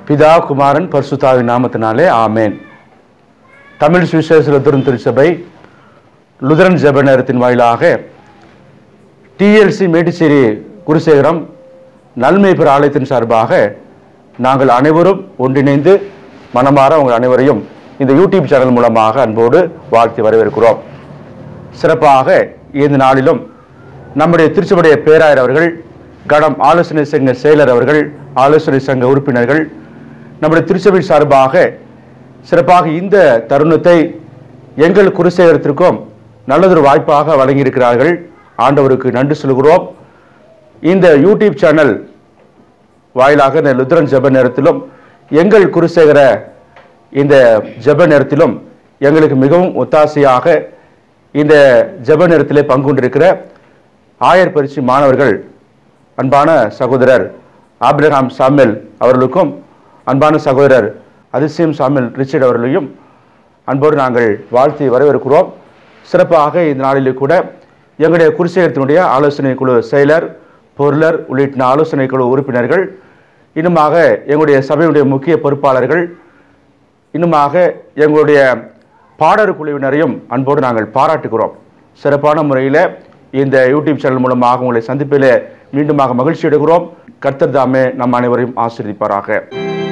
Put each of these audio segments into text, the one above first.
பிதா குமாரன் பரிசுத்தாவின் நாமத்தினாலே ஆமேன் தமிழ் சுவிசேஷ லுத்தரன் திருச்சபை லுதரன் ஜெப நேரத்தின் வாயிலாக டிஎல்சி மேட்டுச்சேரி குருசேகரம் நல்மேய்ப்பர் ஆலயத்தின் சார்பாக நாங்கள் அனைவரும் ஒன்றிணைந்து மனமாற உங்கள் அனைவரையும் இந்த யூடியூப் சேனல் மூலமாக அன்போடு வாழ்த்தி வரவேற்கிறோம் சிறப்பாக இந்த நாளிலும் நம்முடைய திருச்சபுடைய பேராயர் அவர்கள் கடம் ஆலோசனை சங்க செயலர் அவர்கள் ஆலோசனை சங்க உறுப்பினர்கள் நம்முடைய திருச்சபை சார்பாக சிறப்பாக இந்த தருணத்தை எங்கள் குருசேகரத்திற்கும் நல்லதொரு வாய்ப்பாக வழங்கியிருக்கிறார்கள் ஆண்டவருக்கு நன்றி சொல்கிறோம் இந்த யூடியூப் சேனல் வாயிலாக இந்த லுத்ரன் ஜெப நேரத்திலும் எங்கள் குருசேகர இந்த ஜெப நேரத்திலும் எங்களுக்கு மிகவும் ஒத்தாசையாக இந்த ஜெப நேரத்திலே பங்கு கொண்டிருக்கிற ஆயர் பரிசு மாணவர்கள் அன்பான சகோதரர் ஆபிரகாம் சாமியல் அவர்களுக்கும் அன்பான சகோதரர் அதிசயம் சாமியல் ரிச்சர்ட் அவர்களையும் அன்போடு நாங்கள் வாழ்த்தி வரவேற்கிறோம் சிறப்பாக இந்த நாளிலே கூட எங்களுடைய குருசேகரத்தினுடைய ஆலோசனை குழு செயலர் பொருளர் உள்ளிட்ட ஆலோசனை குழு உறுப்பினர்கள் இன்னுமாக எங்களுடைய சபையுடைய முக்கிய பொறுப்பாளர்கள் இன்னுமாக எங்களுடைய பாடர் குழுவினரையும் அன்போடு நாங்கள் பாராட்டுகிறோம் சிறப்பான முறையில் இந்த யூடியூப் சேனல் மூலமாக உங்களை சந்திப்பில் மீண்டுமாக மகிழ்ச்சி அடைகிறோம் கர்த்தர் தாமே நம் அனைவரையும் ஆசீர்வதிப்பாராக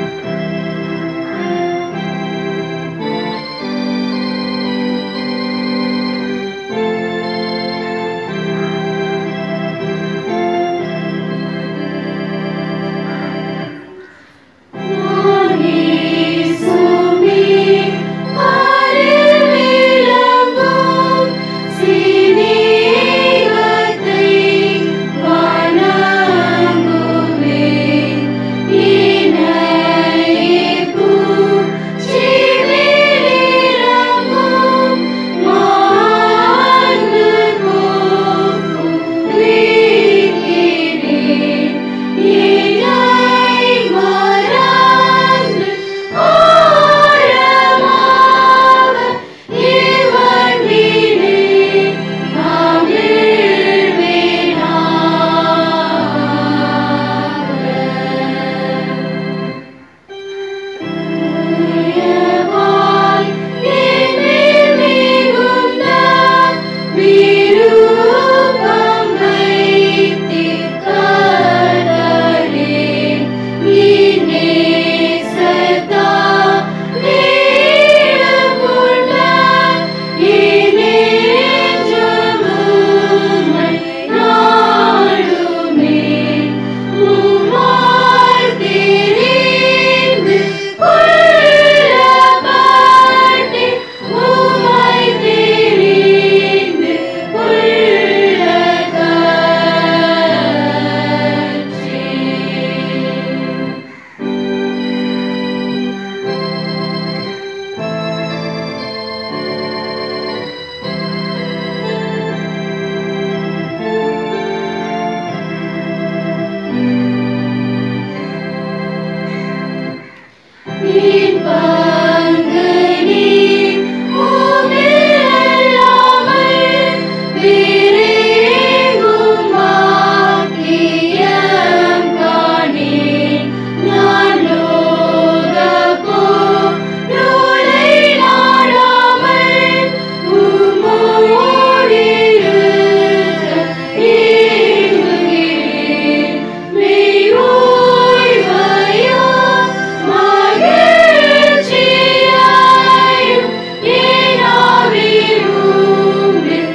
சுமி அறிவிலங்கும் சிநேகத்தை வணங்குவே இணைப்பு சிவிலிலங்கும் மாண்பு கோப்புவிக்கிறேன் இணை மறந்து ஆழமாக இவன் மீது அமிழ்வேனாக. உயவாய் என்னில் மிகுந்த விருப்பம் வைத்திருக்கிறேன். இந்நேசத்தால் நீளமுள்ள என் நெஞ்சம் உம்மை நாடுமே. உம்மால் தெரிந்து கொள்ளப்பட்டேன். உம்மை தெரிந்து கொள்ளக்கற்றேன். நீர் பங்கு நீர் உமிழலாமல் விரைவும் வாக்கியம் காணேன். நான் லோகப்போ நூலை நாடாமல் உம்மோடு இருக்க ஏங்குகிறேன். மெய் ஓய்வையும் மகிழ்ச்சியையும் என் ஆவியில் உம்மில்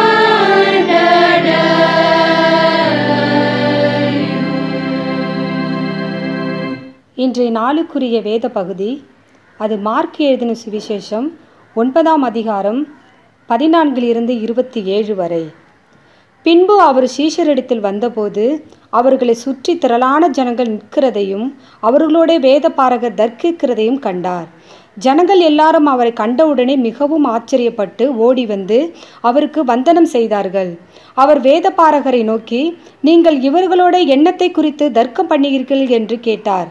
கண்டடையும். இன்றைய நாளுக்குரிய வேத பகுதி அது மார்க் எழுதின சுவிசேஷம் ஒன்பதாம் அதிகாரம் பதினான்கிலிருந்து இருபத்தி ஏழு வரை பின்பு அவர் சீஷரிடத்தில் வந்தபோது அவர்களை சுற்றி திரளான ஜனங்கள் நிற்கிறதையும் அவர்களோட வேத பாரகர் தர்க்கிக்கிறதையும் கண்டார் ஜனங்கள் எல்லாரும் அவரை கண்டவுடனே மிகவும் ஆச்சரியப்பட்டு ஓடி வந்து அவருக்கு வந்தனம் செய்தார்கள் அவர் வேத பாரகரை நோக்கி நீங்கள் இவர்களோட எண்ணத்தை குறித்து தர்க்கம் பண்ணுகிறீர்கள் என்று கேட்டார்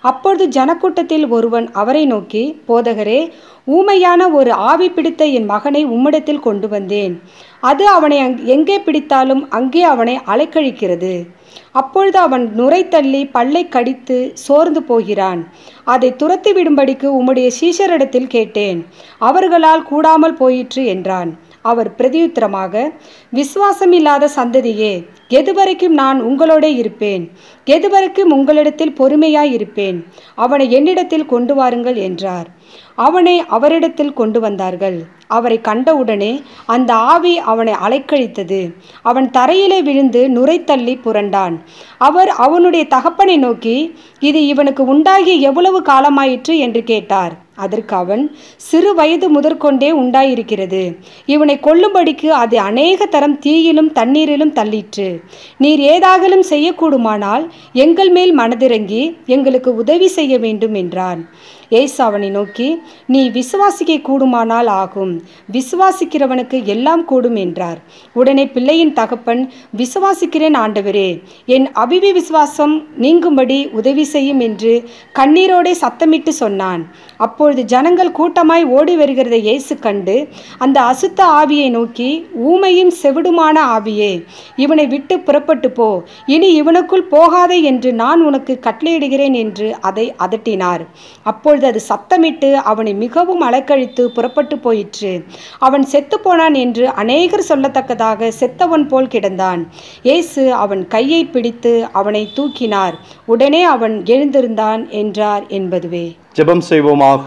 அப்பொழுது ஜனக்கூட்டத்தில் ஒருவன் அவரை நோக்கி போதகரே ஊமையான ஒரு ஆவி பிடித்த என் மகனை உம்மிடத்தில் கொண்டு வந்தேன் அது அவனை அங் எங்கே பிடித்தாலும் அங்கே அவனை அலைக்கழிக்கிறது அப்பொழுது அவன் நுரை தள்ளி பல்லை கடித்து சோர்ந்து போகிறான் அதை துரத்தி விடும்படிக்கு உம்முடைய சீஷரிடத்தில் கேட்டேன் அவர்களால் கூடாமல் போயிற்று என்றான் அவர் பிரதியுத்தரமாக விசுவாசமில்லாத சந்ததியே எதுவரைக்கும் நான் உங்களோட இருப்பேன் எதுவரைக்கும் உங்களிடத்தில் பொறுமையாய் இருப்பேன் அவனை என்னிடத்தில் கொண்டு வாருங்கள் என்றார் அவனை அவரிடத்தில் கொண்டு வந்தார்கள் அவரை கண்டவுடனே அந்த ஆவி அவனை அலைக்கழித்தது அவன் தரையிலே விழுந்து நுரை தள்ளி புரண்டான் அவர் அவனுடைய தகப்பனை நோக்கி இது இவனுக்கு உண்டாகி எவ்வளவு காலமாயிற்று என்று கேட்டார் அதற்கு அவன் சிறு வயது முதற்கொண்டே உண்டாயிருக்கிறது இவனை கொல்லும்படிக்கு அது அநேக தரம் தீயிலும் தண்ணீரிலும் தள்ளிற்று நீர் ஏதாகலும் செய்யக்கூடுமானால் எங்கள் மேல் மனதிறங்கி எங்களுக்கு உதவி செய்ய வேண்டும் என்றான் ஏசு அவனை நோக்கி நீ விசுவாசிக்க கூடுமானால் ஆகும் விசுவாசிக்கிறவனுக்கு எல்லாம் கூடும் என்றார் உடனே பிள்ளையின் தகப்பன் விசுவாசிக்கிறேன் ஆண்டவரே என் அபிவி விசுவாசம் நீங்கும்படி உதவி செய்யும் என்று கண்ணீரோடே சத்தமிட்டு சொன்னான் அப்பொழுது ஜனங்கள் கூட்டமாய் ஓடி வருகிறதை இயேசு கண்டு அந்த அசுத்த ஆவியை நோக்கி ஊமையும் செவிடுமான ஆவியே இவனை விட்டு புறப்பட்டு போ இனி இவனுக்குள் போகாதே என்று நான் உனக்கு கட்டளையிடுகிறேன் என்று அதை அதட்டினார் அப்பொழுது அது சத்தமிட்டு அவனை மிகவும் அலக்கழித்து புறப்பட்டு போயிற்று அவன் செத்துப்போனான் என்று அநேகர் சொல்லத்தக்கதாக செத்தவன் போல் கிடந்தான் இயேசு அவன் கையை பிடித்து அவனை தூக்கினார் உடனே அவன் எழுந்திருந்தான் என்றார் என்பதுவே ஜெபம் செய்வோமாக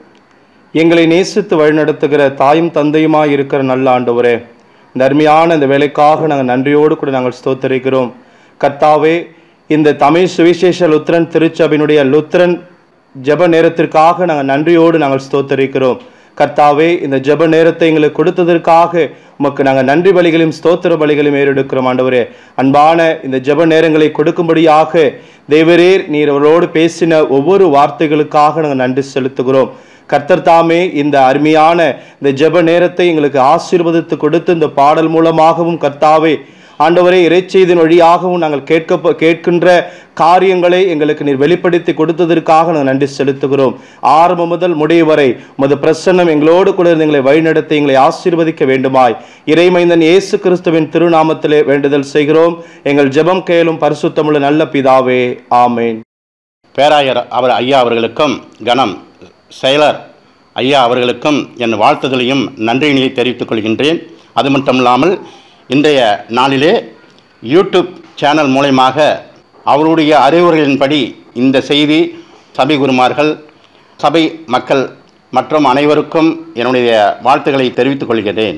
எங்களை நேசித்து வழிநடத்துகிற தாயும் தந்தையுமாய் இருக்கிற நல்ல ஆண்டவரே இந்த அருமையான இந்த வேலைக்காக நாங்கள் நன்றியோடு கூட நாங்கள் ஸ்தோத்தரிக்கிறோம் கர்த்தாவே இந்த தமிழ் சுவிசேஷ லுத்ரன் திருச்சபையினுடைய லுத்ரன் ஜெப நேரத்திற்காக நாங்கள் நன்றியோடு நாங்கள் ஸ்தோத்தரிக்கிறோம் கர்த்தாவே இந்த ஜெப நேரத்தை எங்களுக்கு கொடுத்ததற்காக உமக்கு நாங்கள் நன்றி பலிகளையும் ஸ்தோத்திர பலிகளையும் ஏறெடுக்கிறோம் ஆண்டவரே அன்பான இந்த ஜெப நேரங்களை கொடுக்கும்படியாக தேவரீர் நீர் அவரோடு பேசின ஒவ்வொரு வார்த்தைகளுக்காக நாங்கள் நன்றி செலுத்துகிறோம் கர்த்தர் தாமே இந்த அருமையான இந்த ஜெப நேரத்தை எங்களுக்கு ஆசீர்வதித்து கொடுத்து இந்த பாடல் மூலமாகவும் கர்த்தாவே ஆண்டவரே இறைச்செய்தின் வழியாகவும் நாங்கள் கேட்க கேட்கின்ற காரியங்களை எங்களுக்கு நீர் வெளிப்படுத்தி கொடுத்ததற்காக நாங்கள் நன்றி செலுத்துகிறோம் ஆரம்பம் முதல் முடிவு வரை உமது பிரசன்னம் எங்களோடு கூட இருந்து எங்களை வழிநடத்தி எங்களை ஆசீர்வதிக்க வேண்டுமாய் இறைமைந்தன் இயேசு கிறிஸ்துவின் திருநாமத்திலே வேண்டுதல் செய்கிறோம் எங்கள் ஜெபம் கேளும் பரிசுத்தமுள்ள நல்ல பிதாவே ஆமேன் பேராயர் அவர் ஐயா அவர்களுக்கும் கணம் செயலர் ஐயா அவர்களுக்கும் என் வாழ்த்துதலையும் நன்றியினை தெரிவித்துக் கொள்கின்றேன் அது மட்டும் இல்லாமல் இன்றைய நாளிலே யூடியூப் சேனல் மூலயமாக அவருடைய அறிவுரைகளின்படி இந்த செய்தி சபை குருமார்கள் சபை மக்கள் மற்றும் அனைவருக்கும் என்னுடைய வாழ்த்துக்களை தெரிவித்துக் கொள்கிறேன்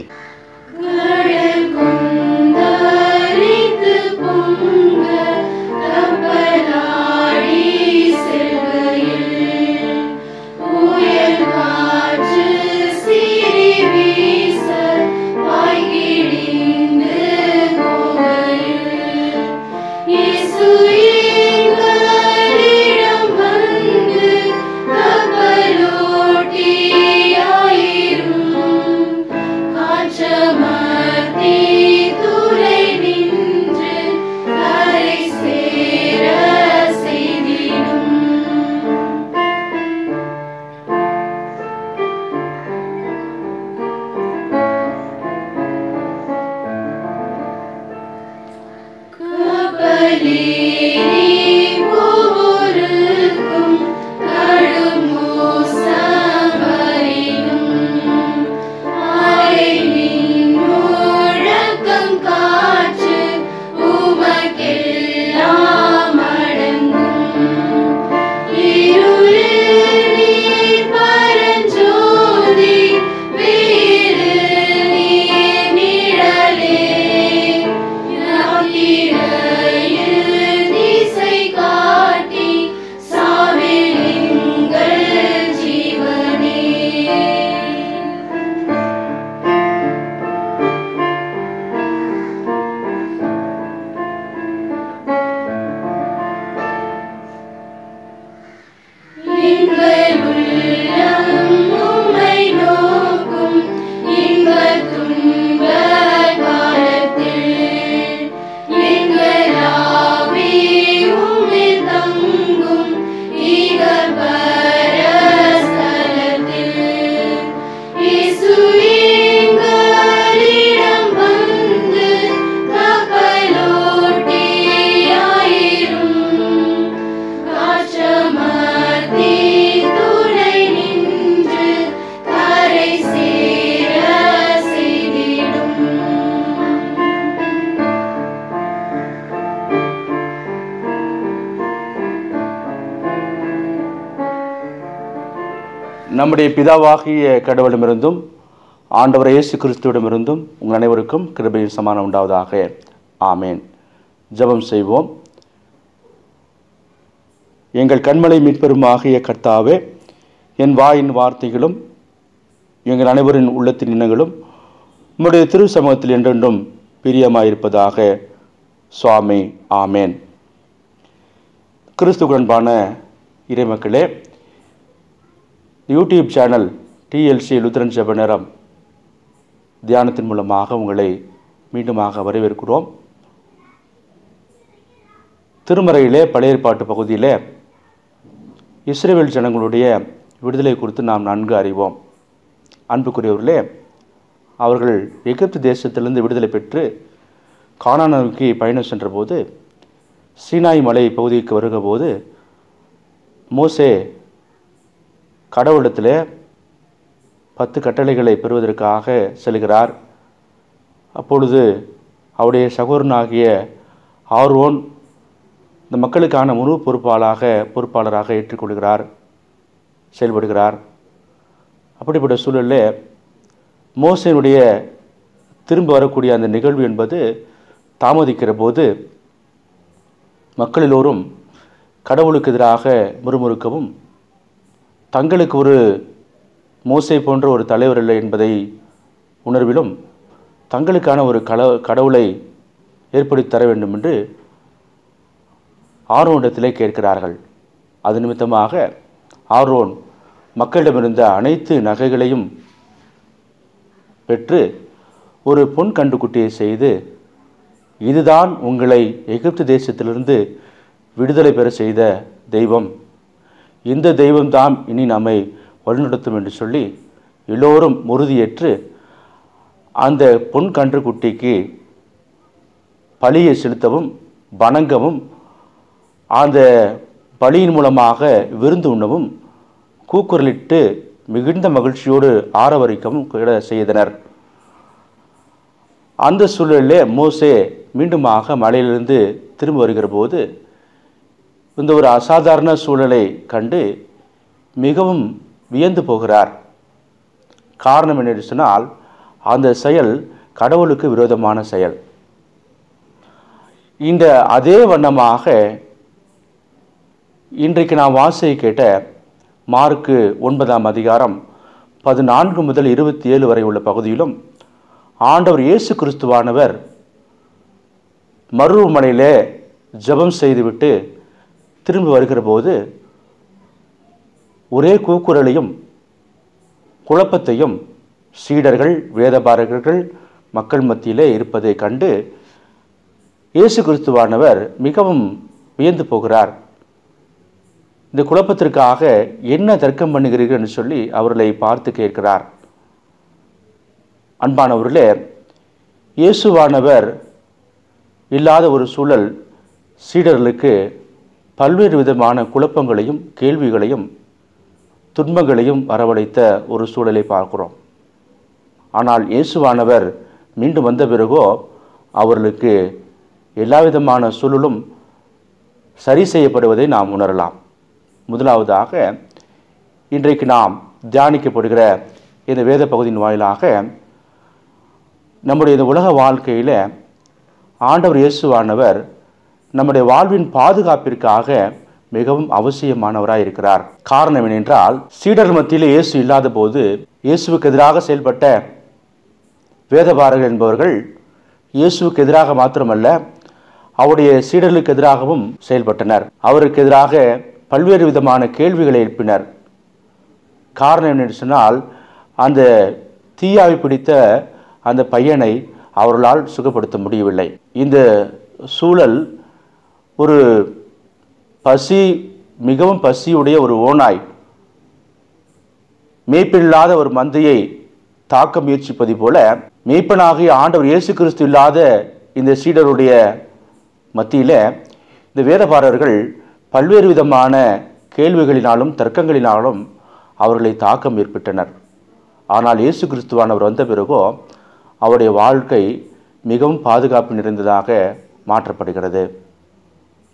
கடல் கொந்தளித்து பொங்க கப்பலாடி செல்கையில் புயல் காற்று சீறி வீச பாய்கிழிந்து போகையில் இயேசு எங்களிடம் வந்து கப்பலோட்டியாயிரும் காற்றமர்த்தி துறை நின்று கரை சேர செய்திடும் கபலீரி போருக்கும் கடும் மோசம் வரினும் ஆய்வின் முழக்கம் காற்று உமக்கெல்லாம் அடங்கும் இருளில் நீர் பரஞ்சோதி வேறு நீர் நிழலே யாத்திரையில் நம்முடைய பிதாவாகிய கடவுளிடமிருந்தும் ஆண்டவர் இயேசு கிறிஸ்துவிடமிருந்தும் உங்கள் அனைவருக்கும் கிருபையின் சமானம் உண்டாவதாக ஆமேன் ஜெபம் செய்வோம் எங்கள் கண்மலை மீட்பெருமாகிய கர்த்தாவே என் வாயின் வார்த்தைகளும் எங்கள் அனைவரின் உள்ளத்தின் எண்ணங்களும் உம்முடைய திரு சமூகத்தில் என்றென்றும் பிரியமாயிருப்பதாக சுவாமி ஆமேன் கிறிஸ்துவுடன்பான இறைமக்களே யூடியூப் சேனல் டிஎல்சி லுத்ரன் ஜெப நேரம் தியானத்தின் மூலமாக உங்களை மீண்டுமாக வரவேற்கிறோம் திருமறையிலே பழைய ஏற்பாட்டு பகுதியிலே இஸ்ரேல் ஜனங்களுடைய விடுதலை குறித்து நாம் நன்கு அறிவோம் அன்புக்குரியவர்களே அவர்கள் எகிப்து தேசத்திலிருந்து விடுதலை பெற்று கானான் நோக்கி பயணம் சென்றபோது சீனாய் மலை பகுதிக்கு வருகிறபோது மோசே கடவுளிடத்தில் பத்து கட்டளைகளை பெறுவதற்காக செல்கிறார் அப்பொழுது அவருடைய சகோதரனாகிய ஆர்வோன் இந்த மக்களுக்கான முழு பொறுப்பாளாக பொறுப்பாளராக ஏற்றுக்கொள்கிறார் செயல்படுகிறார் அப்படிப்பட்ட சூழலில் மோசனுடைய திரும்ப வரக்கூடிய அந்த நிகழ்வு என்பது தாமதிக்கிற போது மக்கள் எல்லோரும் கடவுளுக்கு எதிராக முறுமுறுக்கவும் தங்களுக்கு ஒரு மோசை போன்ற ஒரு தலைவர் இல்லை என்பதை உணர்விலும் தங்களுக்கான ஒரு கல கடவுளை ஏற்படுத்தி தர வேண்டும் என்று ஆர்வோனிடத்திலே கேட்கிறார்கள் அது நிமித்தமாக ஆர்வோன் மக்களிடமிருந்த அனைத்து நகைகளையும் பெற்று ஒரு பொன் கண்டுக்குட்டியை செய்து இதுதான் உங்களை எகிப்து தேசத்திலிருந்து விடுதலை பெற செய்த தெய்வம் இந்த தெய்வம்தான் இனி நம்மை வழிநடத்தும் என்று சொல்லி எல்லோரும் உறுதியேற்று அந்த பொன் கன்றுக்குட்டிக்கு பலியை செலுத்தவும் வணங்கவும் அந்த பலியின் மூலமாக விருந்து உண்ணவும் கூக்குரலிட்டு மிகுந்த மகிழ்ச்சியோடு ஆரவரிக்கவும் கூட செய்தனர் அந்த சூழலிலே மோசே மீண்டுமாக மலையிலிருந்து திரும்ப வருகிற போது இந்த ஒரு அசாதாரண சூழலை கண்டு மிகவும் வியந்து போகிறார் காரணம் என்ன சொன்னால் அந்த செயல் கடவுளுக்கு விரோதமான செயல் இந்த அதே வண்ணமாக இன்றைக்கு நாம் வாசியை கேட்ட மார்க்கு ஒன்பதாம் அதிகாரம் பதினான்கு முதல் இருபத்தி ஏழு வரை உள்ள பகுதியிலும் ஆண்டவர் இயேசு கிறிஸ்துவானவர் மருவமனையிலே ஜெபம் செய்துவிட்டு திரும்பி வருகிற போது ஒரே கூக்குரலையும் குழப்பத்தையும் சீடர்கள் வேதபாரகர்கள் மக்கள் மத்தியிலே இருப்பதை கண்டு இயேசு கிறிஸ்துவானவர் மிகவும் வியந்து போகிறார் இந்த குழப்பத்திற்காக என்ன தர்க்கம் பண்ணுகிறீர்கள் என்று சொல்லி அவர்களை பார்த்து கேட்கிறார் அன்பானவர்களே இயேசுவானவர் இல்லாத ஒரு சூழல் சீடர்களுக்கு பல்வேறு விதமான குழப்பங்களையும் கேள்விகளையும் துன்பங்களையும் வரவழைத்த ஒரு சூழலை பார்க்கிறோம் ஆனால் இயேசுவானவர் மீண்டும் வந்த பிறகோ அவர்களுக்கு எல்லா விதமான சூழலும் சரி செய்யப்படுவதை நாம் உணரலாம் முதலாவதாக இன்றைக்கு நாம் தியானிக்கப்படுகிற இந்த வேத பகுதியின் வாயிலாக நம்முடைய இந்த உலக வாழ்க்கையில் ஆண்டவர் இயேசுவானவர் நம்முடைய வாழ்வின் பாதுகாப்பிற்காக மிகவும் அவசியமானவராய் இருக்கிறார் காரணம் என்னென்றால் சீடர் மத்தியில் இயேசு இல்லாத போது இயேசுவுக்கு எதிராக செயல்பட்ட வேதபாரர்கள் என்பவர்கள் இயேசுவுக்கு எதிராக மாத்திரமல்ல அவருடைய சீடர்களுக்கு எதிராகவும் செயல்பட்டனர் அவருக்கு எதிராக பல்வேறு விதமான கேள்விகளை எழுப்பினர் காரணம் என்னென்னு சொன்னால் அந்த தீயாவை பிடித்த அந்த பையனை அவர்களால் சுகப்படுத்த முடியவில்லை இந்த சூழல் ஒரு பசி மிகவும் பசியுடைய ஒரு ஓநாய் மேய்ப்பில்லாத ஒரு மந்தையை தாக்க முயற்சிப்பது போல மேய்ப்பனாகிய ஆண்டவர் இயேசு கிறிஸ்து இல்லாத இந்த சீடருடைய மத்தியில் இந்த வேதபாரர்கள் பல்வேறு விதமான கேள்விகளினாலும் தர்க்கங்களினாலும் அவர்களை தாக்கம் ஏற்பட்டனர் ஆனால் இயேசு கிறிஸ்துவானவர் வந்த பிறகோ அவருடைய வாழ்க்கை மிகவும் பாதுகாப்பு நிறைந்ததாக மாற்றப்படுகிறது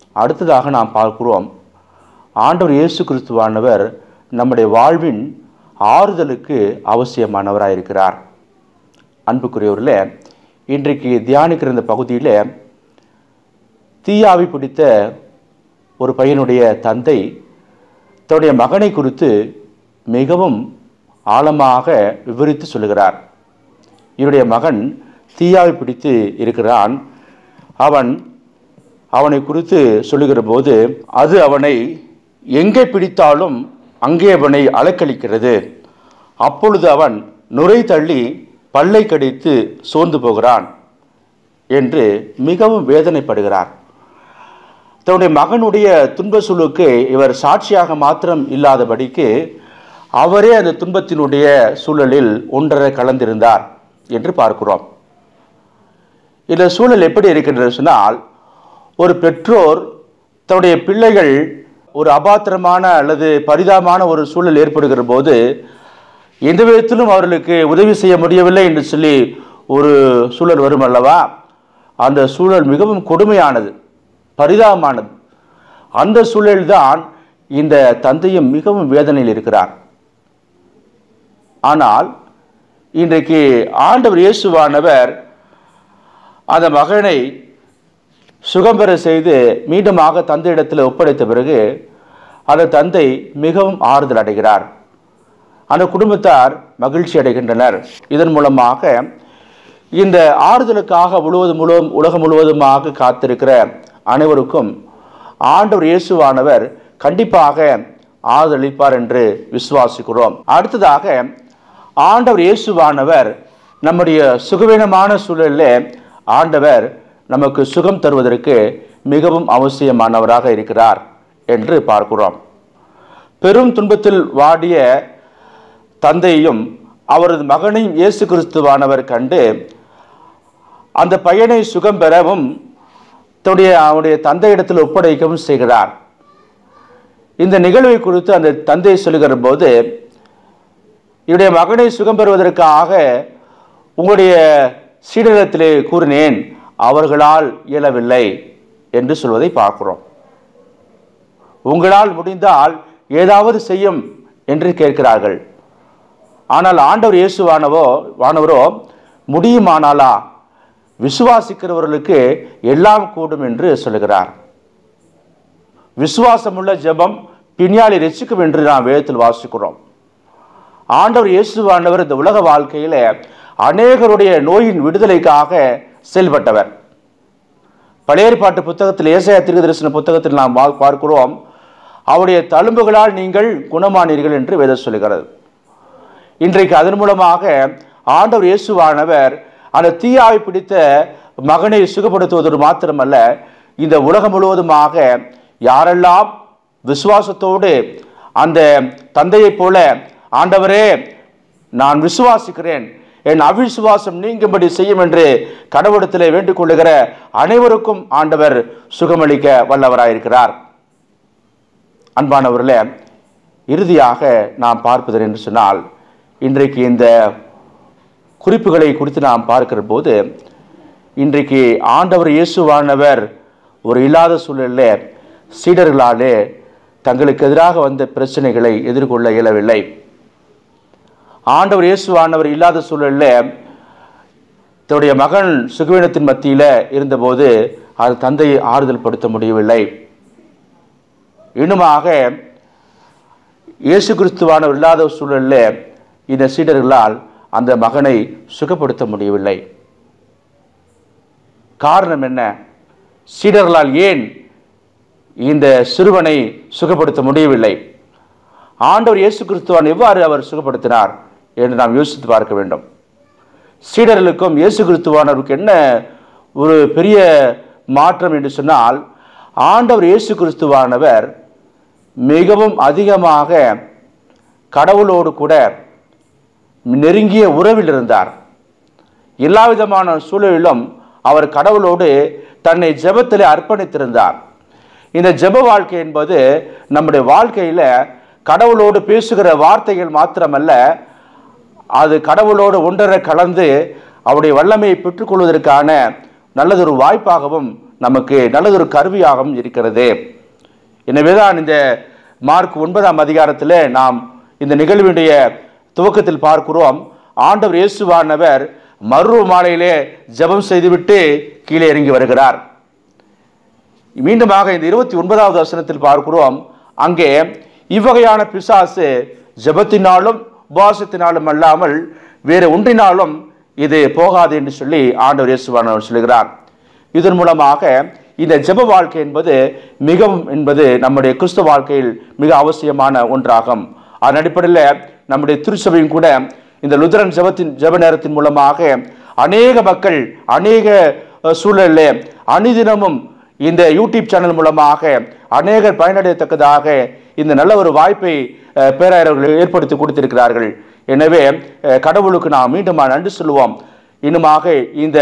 அடுத்ததாக நாம் பார்க்கிறோம் ஆண்டவர் இயேசு கிறிஸ்துவானவர் நம்முடைய வாழ்வின் ஆறுதலுக்கு அவசியமானவராக இருக்கிறார் அன்புக்குரியவர்களே இன்றைக்கு தியானிக்கிற இந்த பகுதியில் தீயாவி பிடித்த ஒரு பையனுடைய தந்தை தன்னுடைய மகனை குறித்து மிகவும் ஆழமாக விவரித்து சொல்லுகிறார் இவருடைய மகன் தீயாவை பிடித்து இருக்கிறான் அவன் அவனை குறித்து சொல்லுகிற போது அது அவனை எங்கே பிடித்தாலும் அங்கே அவனை அலக்களிக்கிறது அப்பொழுது அவன் நுரை தள்ளி பல்லை கடித்து சோர்ந்து போகிறான் என்று மிகவும் வேதனைப்படுகிறார் தன்னுடைய மகனுடைய துன்ப சூழுக்கு இவர் சாட்சியாக மாத்திரம் இல்லாதபடிக்கு அவரே அந்த துன்பத்தினுடைய சூழலில் ஒன்றரை கலந்திருந்தார் என்று பார்க்கிறோம் இந்த சூழல் எப்படி இருக்கின்றது சொன்னால் ஒரு பெற்றோர் தன்னுடைய பிள்ளைகள் ஒரு அபாத்திரமான அல்லது பரிதாபமான ஒரு சூழல் ஏற்படுகிற போது எந்த விதத்திலும் அவர்களுக்கு உதவி செய்ய முடியவில்லை என்று சொல்லி ஒரு சூழல் வரும் அல்லவா அந்த சூழல் மிகவும் கொடுமையானது பரிதாபமானது அந்த சூழல்தான் இந்த தந்தையும் மிகவும் வேதனையில் இருக்கிறார் ஆனால் இன்றைக்கு ஆண்டவர் இயேசுவானவர் அந்த மகனை சுகம் பெற செய்து மீண்டுமாக தந்தையிடத்தில் ஒப்படைத்த பிறகு அந்த தந்தை மிகவும் ஆறுதல் அடைகிறார் அந்த குடும்பத்தார் மகிழ்ச்சி அடைகின்றனர் இதன் மூலமாக இந்த ஆறுதலுக்காக முழுவதும் முழுவதும் உலகம் முழுவதுமாக காத்திருக்கிற அனைவருக்கும் ஆண்டவர் இயேசுவானவர் கண்டிப்பாக ஆதரளிப்பார் என்று விசுவாசிக்கிறோம் அடுத்ததாக ஆண்டவர் இயேசுவானவர் நம்முடைய சுகவீனமான சூழலில் ஆண்டவர் நமக்கு சுகம் தருவதற்கு மிகவும் அவசியமானவராக இருக்கிறார் என்று பார்க்கிறோம் பெரும் துன்பத்தில் வாடிய தந்தையும் அவரது மகனையும் இயேசு கிறிஸ்துவானவர் கண்டு அந்த பையனை சுகம் பெறவும் தன்னுடைய அவனுடைய தந்தையிடத்தில் ஒப்படைக்கவும் செய்கிறார் இந்த நிகழ்வை குறித்து அந்த தந்தை சொல்லுகிற போது இவருடைய மகனை சுகம் பெறுவதற்காக உங்களுடைய சீடகத்திலே கூறினேன் அவர்களால் இயலவில்லை என்று சொல்வதை பார்க்கிறோம் உங்களால் முடிந்தால் ஏதாவது செய்யும் என்று கேட்கிறார்கள் ஆனால் ஆண்டவர் இயேசுவானவோ வானவரோ முடியுமானாலா விசுவாசிக்கிறவர்களுக்கு எல்லாம் கூடும் என்று சொல்லுகிறார் விசுவாசமுள்ள ஜெபம் பின்னாடி ரசிக்கும் என்று நாம் வேதத்தில் வாசிக்கிறோம் ஆண்டவர் இயேசுவானவர் இந்த உலக வாழ்க்கையில அநேகருடைய நோயின் விடுதலைக்காக செயல்பட்டவர் பழைய ஏற்பாட்டு புத்தகத்தில் ஏசாயா திருதரிசன புத்தகத்தில் நாம் வா- பார்க்கிறோம் அவருடைய தழும்புகளால் நீங்கள் குணமானீர்கள் என்று வேதம் சொல்கிறது இன்றைக்கு அதன் மூலமாக ஆண்டவர் இயேசுவானவர் அந்த தீயாவை பிடித்த மகனை சுகப்படுத்துவதோடு மாத்திரமல்ல இந்த உலகம் முழுவதுமாக யாரெல்லாம் விசுவாசத்தோடு அந்த தந்தையைப் போல ஆண்டவரே நான் விசுவாசிக்கிறேன் என் அவிசுவாசம் நீங்கும்படி செய்யும் என்று கடவுளத்திலே வேண்டிக் கொள்ளுகிற அனைவருக்கும் ஆண்டவர் சுகமளிக்க வல்லவராயிருக்கிறார் அன்பானவர்களே இறுதியாக நாம் பார்ப்பது என்று சொன்னால் இன்றைக்கு இந்த குறிப்புகளை குறித்து நாம் பார்க்கிற போது இன்றைக்கு ஆண்டவர் இயேசுவானவர் ஒரு இல்லாத சூழலில் சீடர்களாலே தங்களுக்கு எதிராக வந்த பிரச்சனைகளை எதிர்கொள்ள இயலவில்லை ஆண்டவர் இயேசுவானவர் இல்லாத சூழலில் தன்னுடைய மகன் சுகவீனத்தின் மத்தியில் இருந்தபோது அது தந்தையை ஆறுதல் படுத்த முடியவில்லை இன்னுமாக இயேசு கிறிஸ்துவானவர் இல்லாத சூழலில் இந்த சீடர்களால் அந்த மகனை சுகப்படுத்த முடியவில்லை காரணம் என்ன சீடர்களால் ஏன் இந்த சிறுவனை சுகப்படுத்த முடியவில்லை ஆண்டவர் இயேசு கிறிஸ்துவான் எவ்வாறு அவர் சுகப்படுத்தினார் என்று நாம் யோசித்து பார்க்க வேண்டும் சீடர்களுக்கும் இயேசு கிறிஸ்துவானவருக்கு என்ன ஒரு பெரிய மாற்றம் என்று சொன்னால் ஆண்டவர் இயேசு கிறிஸ்துவானவர் மிகவும் அதிகமாக கடவுளோடு கூட நெருங்கிய உறவில் இருந்தார் எல்லா விதமான சூழலிலும் அவர் கடவுளோடு தன்னை ஜெபத்திலே அர்ப்பணித்திருந்தார் இந்த ஜெப வாழ்க்கை என்பது நம்முடைய வாழ்க்கையில கடவுளோடு பேசுகிற வார்த்தைகள் மாத்திரமல்ல அது கடவுளோடு ஒன்றரை கலந்து அவருடைய வல்லமையை பெற்றுக்கொள்வதற்கான நல்லதொரு வாய்ப்பாகவும் நமக்கு நல்லதொரு கருவியாகவும் இருக்கிறது எனவேதான் இந்த மார்க் ஒன்பதாம் அதிகாரத்தில் நாம் இந்த நிகழ்வினுடைய துவக்கத்தில் பார்க்கிறோம் ஆண்டவர் இயேசுவானவர் மருவ மாலையிலே ஜெபம் செய்துவிட்டு கீழே இறங்கி வருகிறார் மீண்டுமாக இந்த இருபத்தி ஒன்பதாவது வசனத்தில் பார்க்கிறோம் அங்கே இவ்வகையான பிசாசு ஜெபத்தினாலும் உபவாசத்தினாலும் அல்லாமல் வேறு ஒன்றினாலும் இது போகாது என்று சொல்லி ஆண்டவர் இயேசுவானவர் சொல்கிறார் இதன் மூலமாக இந்த ஜெப வாழ்க்கை என்பது மிகவும் என்பது நம்முடைய கிறிஸ்துவ வாழ்க்கையில் மிக அவசியமான ஒன்றாகும் அதன் அடிப்படையில் நம்முடைய திருச்சபையும் கூட இந்த லுதரன் ஜெபத்தின் ஜெப நேரத்தின் மூலமாக அநேக மக்கள் அநேக அஹ், சூழலிலே அனுதினமும் இந்த யூடியூப் சேனல் மூலமாக அநேகர் பயனடையத்தக்கதாக இந்த நல்ல ஒரு வாய்ப்பை அஹ், பேராயர்கள் ஏற்படுத்தி கொடுத்திருக்கிறார்கள் எனவே அஹ், கடவுளுக்கு நாம் மீண்டும் நன்றி சொல்லுவோம் இன்னுமாக இந்த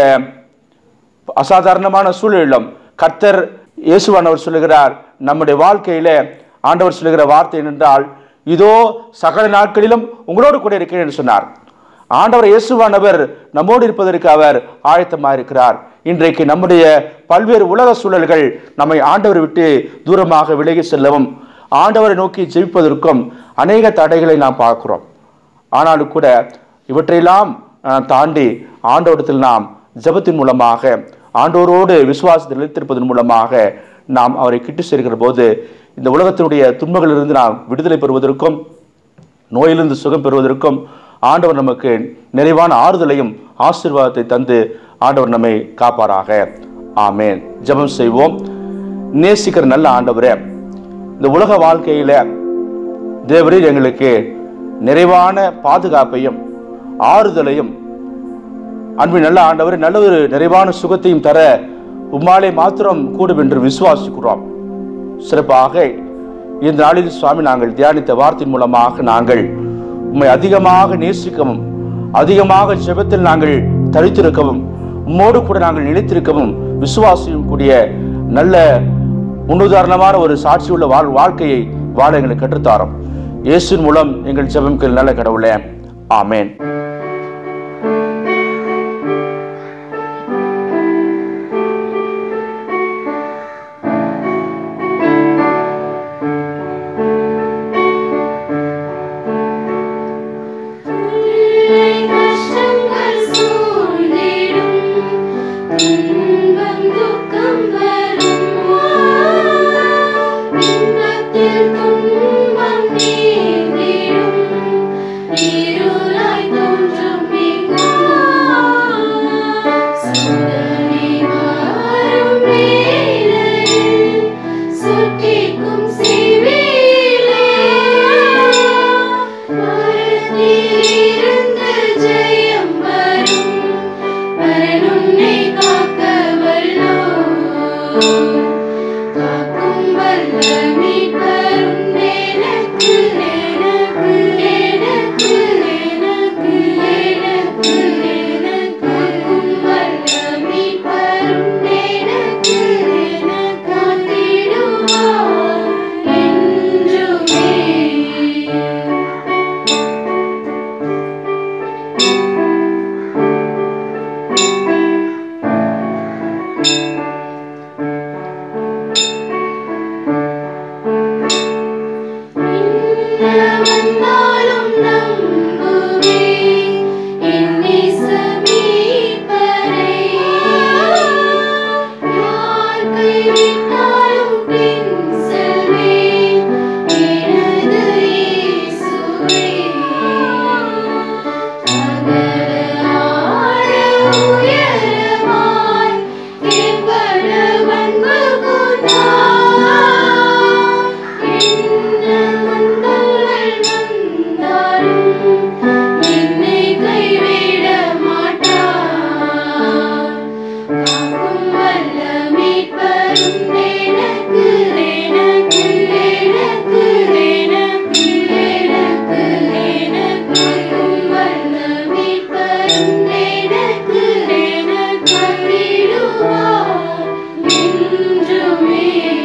அசாதாரணமான சூழலிலும் கர்த்தர் இயேசுவானவர் சொல்லுகிறார் நம்முடைய வாழ்க்கையில ஆண்டவர் சொல்லுகிற வார்த்தை என்னென்றால் இதோ சகல நாட்களிலும் உங்களோடு கூட இருக்கிறேன் என்று சொன்னார் ஆண்டவர் இயேசுவானவர் நம்மோடு இருப்பதற்கு அவர் ஆயத்தமாக இருக்கிறார் இன்றைக்கு நம்முடைய பல்வேறு உலக சூழல்கள் நம்மை ஆண்டவர் விட்டு தூரமாக விலகி செல்லவும் ஆண்டவரை நோக்கி ஜெபிப்பதற்கும் அநேக தடைகளை நாம் பார்க்கிறோம் ஆனாலும் கூட இவற்றையெல்லாம் அஹ், தாண்டி ஆண்டவரிடத்தில் நாம் ஜெபத்தின் மூலமாக ஆண்டவரோடு விசுவாசத்தில் நிலைத்திருப்பதன் மூலமாக நாம் அவரை கிட்டு சேர்க்கிற போது இந்த உலகத்தினுடைய துன்பங்களிலிருந்து நாம் விடுதலை பெறுவதற்கும் நோயிலிருந்து சுகம் பெறுவதற்கும் ஆண்டவர் நமக்கு நிறைவான ஆறுதலையும் ஆசீர்வாதத்தை தந்து ஆண்டவர் நம்மை காப்பாராக ஆமேன் ஜெபம் செய்வோம் நேசிக்கிற நல்ல ஆண்டவரே இந்த உலக வாழ்க்கையில தேவரீர் எங்களுக்கு நிறைவான பாதுகாப்பையும் ஆறுதலையும் அன்பின் நல்ல ஆண்டவர் நல்ல ஒரு நிறைவான சுகத்தையும் தர உம்மாலே மாத்திரம் கூடும் என்று விசுவாசிக்கிறோம் சிறப்பாக இந்த நாளில் சுவாமி நாங்கள் தியானித்த வார்த்தையின் மூலமாக நாங்கள் உம்மை அதிகமாக நேசிக்கவும் அதிகமாக ஜெபத்தில் நாங்கள் தரித்திருக்கவும் உம்மோடு கூட நாங்கள் நிலைத்திருக்கவும் விசுவாசியும் கூடிய நல்ல முன்னுதாரணமான ஒரு சாட்சியுள்ள வாழ் வாழ்க்கையை வாழ எங்களுக்கு கற்றுத்தாரோம் இயேசுவின் மூலம் எங்கள் ஜெபம் கேள் நல்ல கடவுளே ஆமேன் கஷ்டங்கள் சூழ்ந்திடும் துன்பம் துக்கம் வரும் இன்பத்தில் துன்பம் நீங்கிடும் இருளாய் தோன்றும் சூதனை மாறும் வேளையில் சுட்டிக்கும் சிவிலே மரத்திலிருந்து ஜெயம் வரும் வரனுன்னை காக்க வல்லோர் காக்கும் வல்ல மீட்பரும் எனக்கு எனக்கு எனக்கு எனக்கு எனக்கு எனக்கு காக்கும் வல்ல மீட்பரும் எனக்கு எனக்கு காத்திடுவார் என்றுமே வந்தாலும் நம்புவேன் என் நேசமீட்பரை. யார் கைவிட்டாலும் பின் செல்வேன் எனது இயேசுவே. அகல ஆழ உயரமாய் எவ்வளவு அன்பு கொண்டார். என்ன துன்பங்கள் வந்தாலும் என்னை கைவிட மாட்டார். காக்கும் வல்ல மீட்பரும் எனக்கு, எனக்கு, எனக்கு, எனக்கு, எனக்கு, எனக்கு. காக்கும் வல்ல மீட்பரும் எனக்கு, எனக்கு. காத்திடுவார் என்றுமே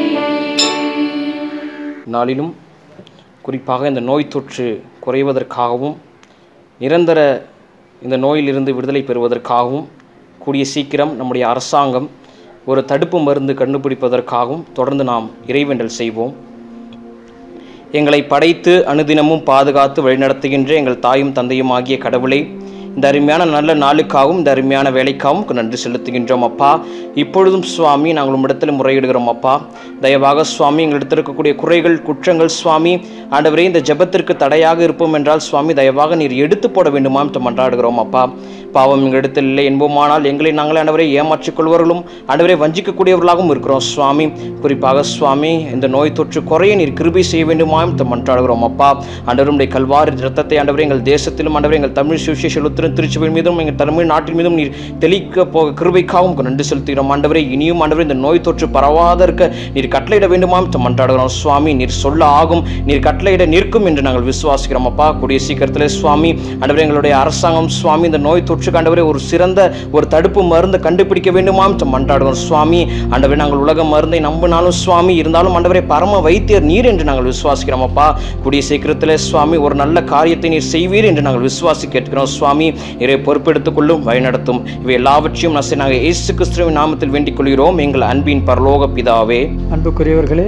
நாளிலும் குறிப்பாக இந்த நோய் தொற்று குறைவதற்காகவும் நிரந்தர இந்த நோயிலிருந்து விடுதலை பெறுவதற்காகவும் கூடிய சீக்கிரம் நம்முடைய அரசாங்கம் ஒரு தடுப்பு மருந்து கண்டுபிடிப்பதற்காகவும் தொடர்ந்து நாம் இறைவேண்டல் செய்வோம் எங்களை படைத்து அனுதினமும் பாதுகாத்து வழிநடத்துகின்ற எங்கள் தாயும் தந்தையும் ஆகிய கடவுளை இந்த அருமையான நல்ல நாளுக்காகவும் இந்த அருமையான வேலைக்காகவும் உமக்கு நன்றி செலுத்துகின்றோம் அப்பா இப்பொழுதும் சுவாமி நாங்கள் உம்மிடத்தில் முறையிடுகிறோம் அப்பா தயவாக சுவாமி எங்களிடத்தில் இருக்கக்கூடிய குறைகள் குற்றங்கள் சுவாமி ஆண்டவரே இந்த ஜெபத்திற்கு தடையாக இருப்போம் என்றால் சுவாமி தயவாக நீர் எடுத்து போட வேண்டுமா என்று மன்றாடுகிறோம் அப்பா பாவம் எங்களிடத்தில் இல்லை என்போமானால் எங்களை நாங்களே ஆண்டவரை ஏமாற்றிக் கொள்வர்களும் ஆண்டவரை வஞ்சிக்கக்கூடியவர்களாகவும் இருக்கிறோம் சுவாமி குறிப்பாக சுவாமி இந்த நோய் தொற்று குறைய நீர் கிருபை செய்ய வேண்டுமா என்று மன்றாடுகிறோம் அப்பா ஆண்டவருடைய கல்வாரி ரத்தத்தை ஆண்டவரை எங்கள் தேசத்திலும் ஆண்டவரை எங்கள் தமிழ் சுவிசேஷ உத்திரன் திருச்சுவின் மீதும் எங்கள் தமிழ் நாட்டின் மீதும் நீர் தெளிக்க போக கிருபைக்காகவும் உமக்கு நன்றி செலுத்துகிறோம் ஆண்டவரை இனியும் ஆண்டவரை இந்த நோய் தொற்று பரவாத இருக்க நீர் கட்டளையிட வேண்டுமா என்று மன்றாடுகிறோம் சுவாமி நீர் சொல்ல ஆகும் நீர் கட்டளையிட நிற்கும் என்று நாங்கள் விசுவாசிக்கிறோம் அப்பா கூடிய சீக்கிரத்தில் சுவாமி ஆண்டவரை எங்களுடைய அரசாங்கம் சுவாமி இந்த நோய் தொற்றுக்கு ஆண்டவரை ஒரு சிறந்த ஒரு தடுப்பு மருந்து கண்டுபிடிக்க வேண்டுமா என்று மன்றாடுகிறோம் சுவாமி ஆண்டவரை நாங்கள் உலக மருந்தை நம்பினாலும் சுவாமி இருந்தாலும் ஆண்டவரை பரம வைத்தியர் நீர் என்று நாங்கள் விசுவாசிக்கிறோம் அப்பா கூடிய சீக்கிரத்தில் சுவாமி ஒரு நல்ல காரியத்தை நீர் செய்வீர் என்று நாங்கள் விசுவாசி கேட்கிறோம் சுவாமி இறை பொறுப்பெடுத்துக் கொள்ளும் வழிநடத்தும் இவை எல்லாவற்றையும் நசை நாங்கள் இயேசு கிறிஸ்துவின் நாமத்தில் வேண்டிக் கொள்கிறோம் எங்கள் அன்பின் பரலோக பிதாவே அன்புக்குரியவர்களே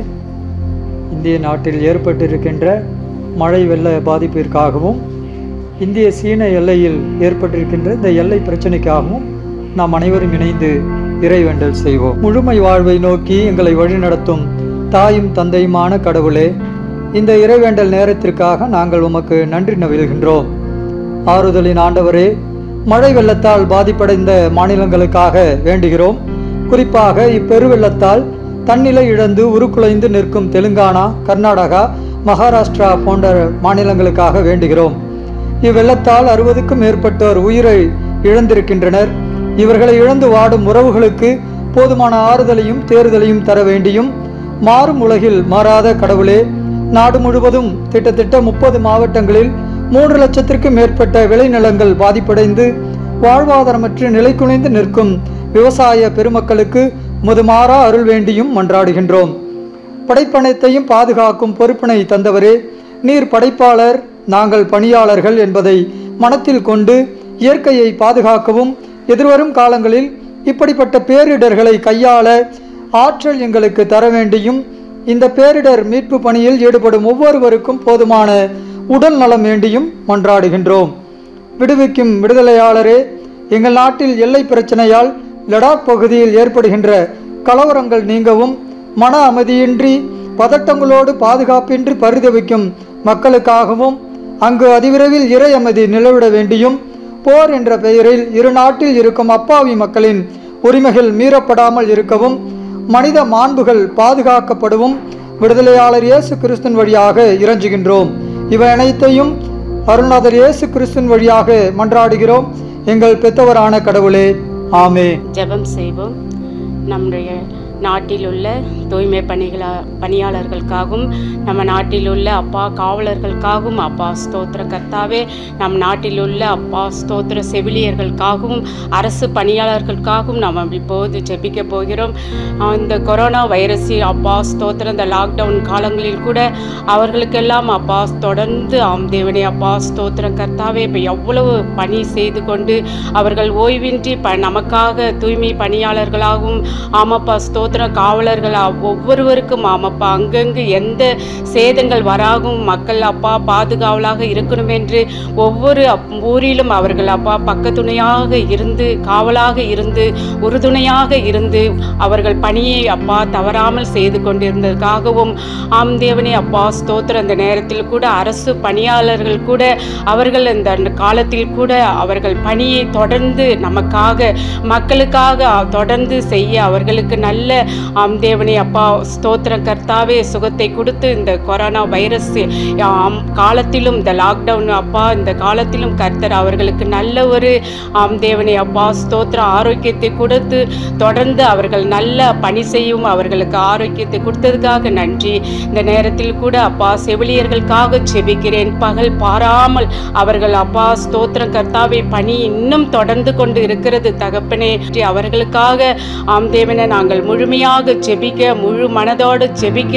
இந்திய நாட்டில் ஏற்பட்டிருக்கின்ற மழை வெள்ள பாதிப்பிற்காகவும் இந்திய சீன எல்லையில் ஏற்பட்டிருக்கின்ற இந்த எல்லை பிரச்சனைக்காகவும் நாம் அனைவரும் இணைந்து இறைவேண்டல் செய்வோம் முழுமை வாழ்வை நோக்கி எங்களை வழிநடத்தும் தாயும் தந்தையுமான கடவுளே இந்த இறைவேண்டல் நேரத்திற்காக நாங்கள் உமக்கு நன்றி நவிழ்கின்றோம் ஆறுதலின் ஆண்டவரே மழை வெள்ளத்தால் பாதிப்படைந்த மாநிலங்களுக்காக வேண்டுகிறோம் குறிப்பாக இப்பெருவெள்ளத்தால் தன்னிலை இழந்து உருக்குலைந்து நிற்கும் தெலுங்கானா கர்நாடகா மகாராஷ்டிரா போன்ற மாநிலங்களுக்காக வேண்டுகிறோம் இவ்வெள்ளத்தால் அறுபதுக்கும் மேற்பட்டோர் உயிரை இழந்திருக்கின்றனர் இவர்களை இழந்து வாடும் உறவுகளுக்கு போதுமான ஆறுதலையும் தேறுதலையும் தர வேண்டியும் மாறும் உலகில் மாறாத கடவுளே நாடு முழுவதும் கிட்டத்தட்ட முப்பது மாவட்டங்களில் மூன்று லட்சத்திற்கும் மேற்பட்ட விளைநிலங்கள் பாதிப்படைந்து வாழ்வாதாரமற்று நிலைகுலைந்து நிற்கும் விவசாய பெருமக்களுக்கு முதுமாறா அருள் வேண்டியும் மன்றாடுகின்றோம் படைப்பனைத்தையும் பாதுகாக்கும் பொறுப்பினை தந்தவரே நீர் படைப்பாளர் நாங்கள் பணியாளர்கள் என்பதை மனத்தில் கொண்டு இயற்கையை பாதுகாக்கவும் எதிர்வரும் காலங்களில் இப்படிப்பட்ட பேரிடர்களை கையாள ஆற்றல் எங்களுக்கு தர வேண்டியும் இந்த பேரிடர் மீட்பு பணியில் ஈடுபடும் ஒவ்வொருவருக்கும் போதுமான உடல் நலம் வேண்டியும் மன்றாடுகின்றோம் விடுவிக்கும் விடுதலையாளரே எங்கள் நாட்டில் எல்லை பிரச்சனையால் லடாக் பகுதியில் ஏற்படுகின்ற கலவரங்கள் நீங்கவும் மன அமைதியின்றி பதட்டங்களோடு பாதுகாப்பின்றி பரிதவிக்கும் மக்களுக்காகவும் அங்கு அதிவிரைவில் இறை அமைதி நிலவிட வேண்டியும் போர் என்ற பெயரில் இரு நாட்டில் இருக்கும் அப்பாவி மக்களின் உரிமைகள் மீறப்படாமல் இருக்கவும் மனித மாண்புகள் பாதுகாக்கப்படவும் விடுதலையாளர் இயேசு கிறிஸ்துவின் வழியாக இறஞ்சுகின்றோம் இவை அனைத்தையும் அருள்நாதர் இயேசு கிறிஸ்துவின் வழியாக மன்றாடுகிறோம் எங்கள் பெத்தவரான கடவுளே ஆமே ஜெபம் செய்வோம் நம்முடைய நாட்டில் உள்ள தூய்மை பணிகளா பணியாளர்களுக்காகவும் நம்ம நாட்டில் உள்ள அப்பா காவலர்களுக்காகவும் அப்பா ஸ்தோத்திர கர்த்தாவே நம் நாட்டில் உள்ள அப்பா ஸ்தோத்திர செவிலியர்களுக்காகவும் அரசு பணியாளர்களுக்காகவும் நம்ம இப்போது ஜெபிக்க போகிறோம் ஆஹ் இந்த கொரோனா வைரஸ் அப்பா ஸ்தோத்திர இந்த லாக்டவுன் காலங்களில் கூட அவர்களுக்கெல்லாம் அப்பா தொடர்ந்து ஆம் தேவனே அப்பா ஸ்தோத்திரம் கர்த்தாவே இப்போ எவ்வளவு பணி செய்து கொண்டு அவர்கள் ஓய்வின்றி ப நமக்காக தூய்மை பணியாளர்களாகவும் ஆமாப்பா ஸ்தோத்திரம் காவலர்கள் அ- ஒவ்வொருவருக்கும் ஆமாப்பா அங்கங்கு எந்த சேதங்கள் வராகும் மக்கள் அப்பா பாதுகாவலாக இருக்கணும் என்று ஒவ்வொரு அப்- ஊரிலும் அவர்கள் அப்பா பக்கத்துணையாக இருந்து காவலாக இருந்து உறுதுணையாக இருந்து அவர்கள் பணியை அப்பா தவறாமல் செய்து கொண்டிருந்ததற்காகவும் ஆம் தேவனே அப்பா ஸ்தோத்திரம் இந்த நேரத்தில் கூட அரசு பணியாளர்கள் கூட அவர்கள் இந்த காலத்தில் கூட அவர்கள் பணியை தொடர்ந்து நமக்காக மக்களுக்காக தொடர்ந்து செய்ய அவர்களுக்கு நல்ல ஆம் தேவனே அப்பா ஸ்தோத்திரம் கர்த்தாவே சுகத்தை கொடுத்து இந்த கொரோனா வைரஸ் ஆம் காலத்திலும் இந்த லாக்டவுன் அப்பா இந்த காலத்திலும் கர்த்தர் அவர்களுக்கு நல்ல ஒரு ஆம் தேவனே அப்பா ஸ்தோத்திர ஆரோக்கியத்தை கொடுத்து தொடர்ந்து அவர்கள் நல்ல பணி செய்யும் அவர்களுக்கு ஆரோக்கியத்தை கொடுத்ததுக்காக நன்றி இந்த நேரத்தில் கூட அப்பா செவிலியர்களுக்காக செபிக்கிறேன் பகல் பாராமல் அவர்கள் அப்பா ஸ்தோத்திரம் கர்த்தாவை பணி இன்னும் தொடர்ந்து கொண்டு இருக்கிறது தகப்பனே அவர்களுக்காக ஆம் தேவனை நாங்கள் முழுமையாக ஜெபிக்க முழு மனதோடு ஜெபிக்க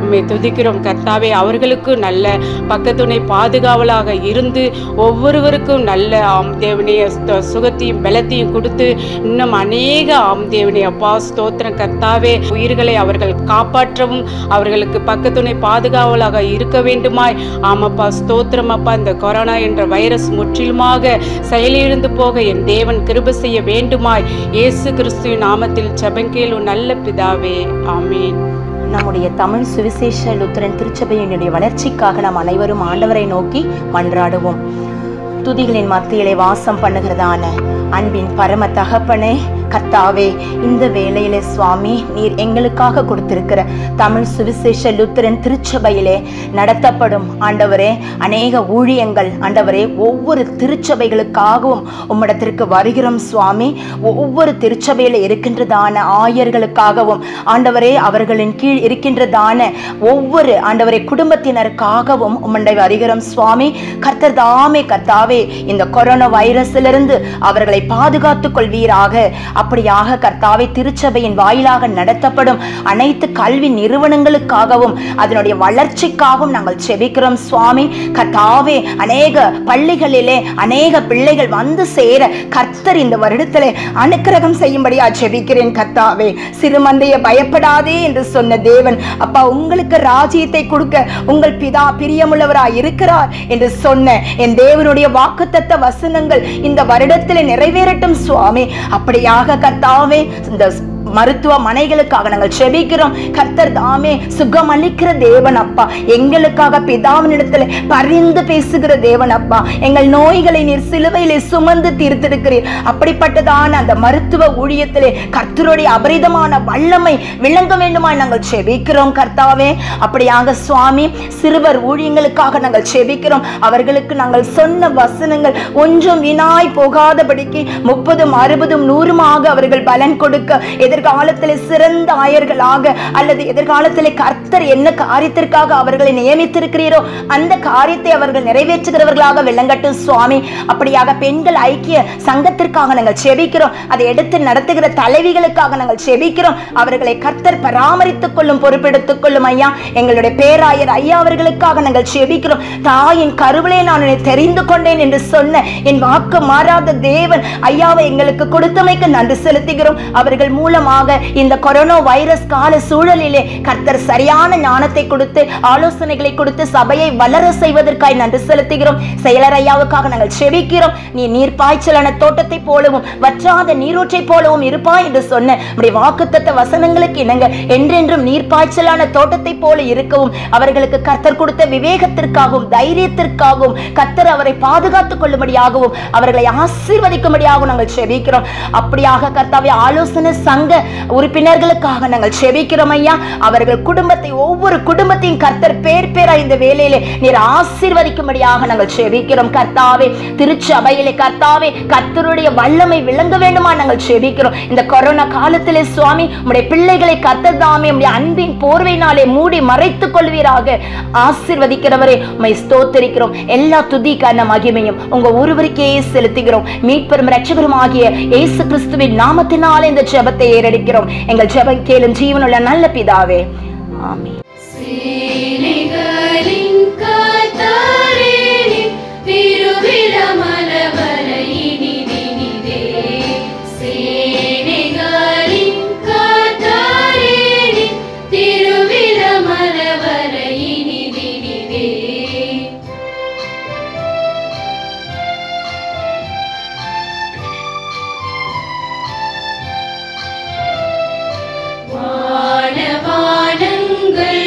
உம்மை துதிக்கிறோம் கர்த்தாவே அவர்களுக்கு நல்ல பக்கத்துணை பாதுகாவலாக இருந்து ஒவ்வொருவருக்கும் நல்ல ஆம் தேவனே ஸ்த- சுகத்தையும் பலத்தையும் கொடுத்து இன்னும் அநேக ஆம் தேவனே அப்பா ஸ்தோத்திரம் கர்த்தாவே உயிர்களை அவர்கள் காப்பாற்றவும் அவர்களுக்கு பக்கத்துணை பாதுகாவலாக இருக்க வேண்டுமாய் ஆமாப்பா ஸ்தோத்திரம் அப்பா இந்த கொரோனா என்ற வைரஸ் முற்றிலுமாக செயலிழந்து போக என் தேவன் கிருபை செய்ய வேண்டுமாய் இயேசு கிறிஸ்துவின் நாமத்தில் ஜெபங்கேலும் நல்ல பிதாவே ஆமீன் நம்முடைய தமிழ் சுவிசேஷ லுத்தரன் திருச்சபையினுடைய வளர்ச்சிக்காக நாம் அனைவரும் ஆண்டவரை நோக்கி மன்றாடுவோம் துதிகளின் மத்தியிலே வாசம் பண்ணுகிறதான அன்பின் பரம தகப்பனே கர்த்தாவே இந்த வேளையிலே சுவாமி நீர் எங்களுக்காக கொடுத்திருக்கிற தமிழ் சுவிசேஷ லுத்தரன் திருச்சபையிலே நடத்தப்படும் ஆண்டவரே அநேக ஊழியங்கள் ஆண்டவரே ஒவ்வொரு திருச்சபைகளுக்காகவும் உம்மிடத்திற்கு வருகிறோம் சுவாமி ஒவ்வொரு திருச்சபையில இருக்கின்றதான ஆயர்களுக்காகவும் ஆண்டவரே அவர்களின் கீழ் இருக்கின்றதான ஒவ்வொரு ஆண்டவரே குடும்பத்தினருக்காகவும் உம்மண்டை வருகிறோம் சுவாமி கர்த்தர் தாமே கர்த்தாவே இந்த கொரோனா வைரஸிலிருந்து அவர்களை பாதுகாத்துக் கொள்வீராக அப்படியாக கர்த்தாவே திருச்சபையின் வாயிலாக நடத்தப்படும் அனைத்து கல்வி நிறுவனங்களுக்காகவும் அதனுடைய வளர்ச்சிக்காகவும் நாங்கள் செபிக்கிறோம் சுவாமி கர்த்தாவே அநேக பள்ளிகளிலே அநேக பிள்ளைகள் வந்து சேர கர்த்தர் இந்த வருடத்திலே அனுக்கிரகம் செய்யும்படியா ஜெபிக்கிறேன் கர்த்தாவே சிறுமந்தைய பயப்படாதே என்று சொன்ன தேவன் அப்பா உங்களுக்கு ராஜ்யத்தை கொடுக்க உங்கள் பிதா பிரியமுள்ளவராய் இருக்கிறார் என்று சொன்ன என் தேவனுடைய வாக்குத்தத்த வசனங்கள் இந்த வருடத்திலே நிறைவேறட்டும் சுவாமி அப்படியாக கர்த்தாவே இந்த மருத்துவமனைகளுக்காக நாங்கள் செபிக்கிறோம் கர்த்தர் தாமே சுகம் அளிக்கிற தேவன் அப்பா எங்களுக்காக பிதாவினிடத்தில் பரிந்து பேசுகிற தேவன் அப்பா எங்கள் நோய்களை நீர் சிலுவையிலே சுமந்து தீர்த்திருக்கிறீர் அப்படிப்பட்டதான அந்த மருத்துவ ஊழியத்திலே கர்த்தருடைய அபரிதமான வல்லமை விளங்க வேண்டுமாய் நாங்கள் செபிக்கிறோம் கர்த்தாவே அப்படியாக சுவாமி சிறுவர் ஊழியங்களுக்காக நாங்கள் செபிக்கிறோம் அவர்களுக்கு நாங்கள் சொன்ன வசனங்கள் ஒன்றும் வீணாய் போகாதபடிக்கு முப்பதும் அறுபதும் நூறுமாக அவர்கள் பலன் கொடுக்க எதிர்காலத்தில் சிறந்த ஆயர்களாக அல்லது எதிர்காலத்தில் கர்த்தர் என்ன காரியத்திற்காக அவர்களை நியமித்திருக்கிறீரோ அந்த காரியத்தை அவர்கள் நிறைவேற்றுகிறவர்களாக விளங்கட்டும் சுவாமி அப்படியாக பெண்கள் ஐக்கிய சங்கத்திற்காக நாங்கள் செபிக்கிறோம் அதை எடுத்து நடத்துகிற தலைவிகளுக்காக நாங்கள் செபிக்கிறோம் அவர்களை கர்த்தர் பராமரித்துக் கொள்ளும் பொறுப்பெடுத்துக் கொள்ளும் ஐயா எங்களுடைய பேராயர் ஐயா அவர்களுக்காக நாங்கள் செபிக்கிறோம் தாயின் கருவிலே நான் உன்னை தெரிந்து கொண்டேன் என்று சொன்ன என் வாக்கு மாறாத தேவன் ஐயாவை எங்களுக்கு கொடுத்தமைக்கு நன்றி செலுத்துகிறோம் அவர்கள் மூலமாக இந்த கொரோனா வைரஸ் கால சூழலிலே கர்த்தர் சரியான ஞானத்தை கொடுத்து ஆலோசனைகளை கொடுத்து சபையை வளர செய்வதற்காய் நன்றி செலுத்துகிறோம் செயலர் ஐயாவுக்காக நாங்கள் செபிக்கிறோம் நீ நீர்ப்பாய்ச்சலான தோட்டத்தை போலவும் வற்றாத நீரூற்றை போலவும் இருப்பாய் என்று சொன்ன உடைய வாக்குத்தத்த வசனங்களுக்கு இணங்க என்றென்றும் நீர்ப்பாய்ச்சலான தோட்டத்தை போல இருக்கவும் அவர்களுக்கு கர்த்தர் கொடுத்த விவேகத்திற்காகவும் தைரியத்திற்காகவும் கர்த்தர் அவரை பாதுகாத்துக் கொள்ளும்படியாகவும் அவர்களை ஆசீர்வதிக்கும்படியாகவும் நாங்கள் செபிக்கிறோம் அப்படியாக கர்த்தாவே ஆலோசனை சங்க உறுப்பினர்களுக்காக நாங்கள் செபிக்கிறோம் ஐயா அவர்கள் குடும்பத்தை ஒவ்வொரு குடும்பத்தையும் கர்த்தர் பேர் பேரா இந்த வேலையிலே நீர் ஆசீர்வதிக்கும்படியாக நாங்கள் செபிக்கிறோம் கர்த்தாவே திருச்சபையிலே கர்த்தாவே கர்த்தருடைய வல்லமை விளங்க வேண்டுமா நாங்கள் செபிக்கிறோம் இந்த கொரோனா காலத்திலே சுவாமி உம்முடைய பிள்ளைகளை கர்த்தர் தாமே உம்முடைய அன்பின் போர்வையினாலே மூடி மறைத்துக் கொள்வீராக ஆசீர்வதிக்கிறவரே உம்மை ஸ்தோத்தரிக்கிறோம் எல்லா துதிக்கான மகிமையும் உங்க ஒருவருக்கே செலுத்துகிறோம் மீட்பெரும் ரட்சகரும் ஆகிய இயேசு கிறிஸ்துவின் நாமத்தினாலே இந்த ஜெபத்தை ஏறெடுக்கிறோம் எங்கள் ஜெபம் கேளும் ஜீவனுள்ள நல்ல பிதாவே ஆமென் சேனைகளின் கர்த்தரே, திருவிழமலவரை இனிதினிதே. சேனைகளின் கர்த்தரே, திருவிழமலவரை இனிதினிதே. வானவானங்கள்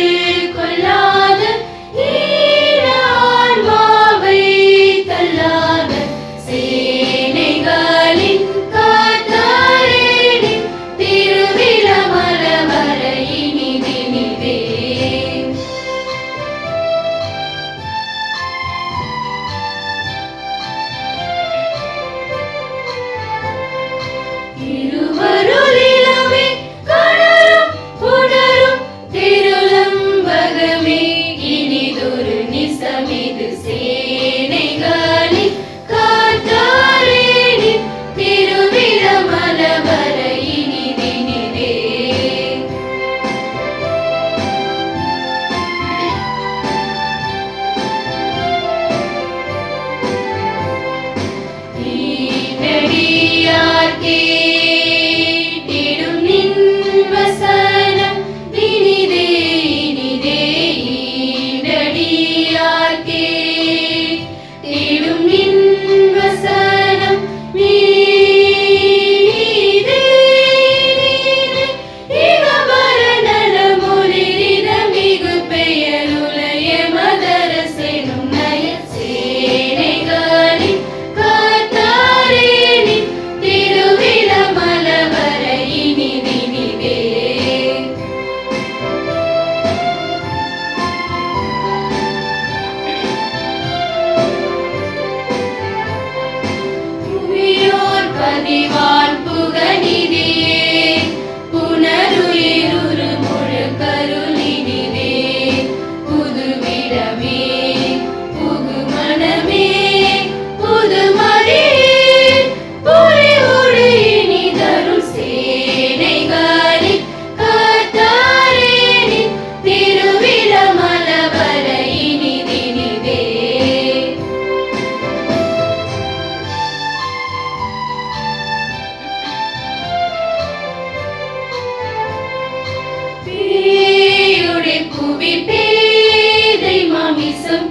மொழி பேதை மாமிசம்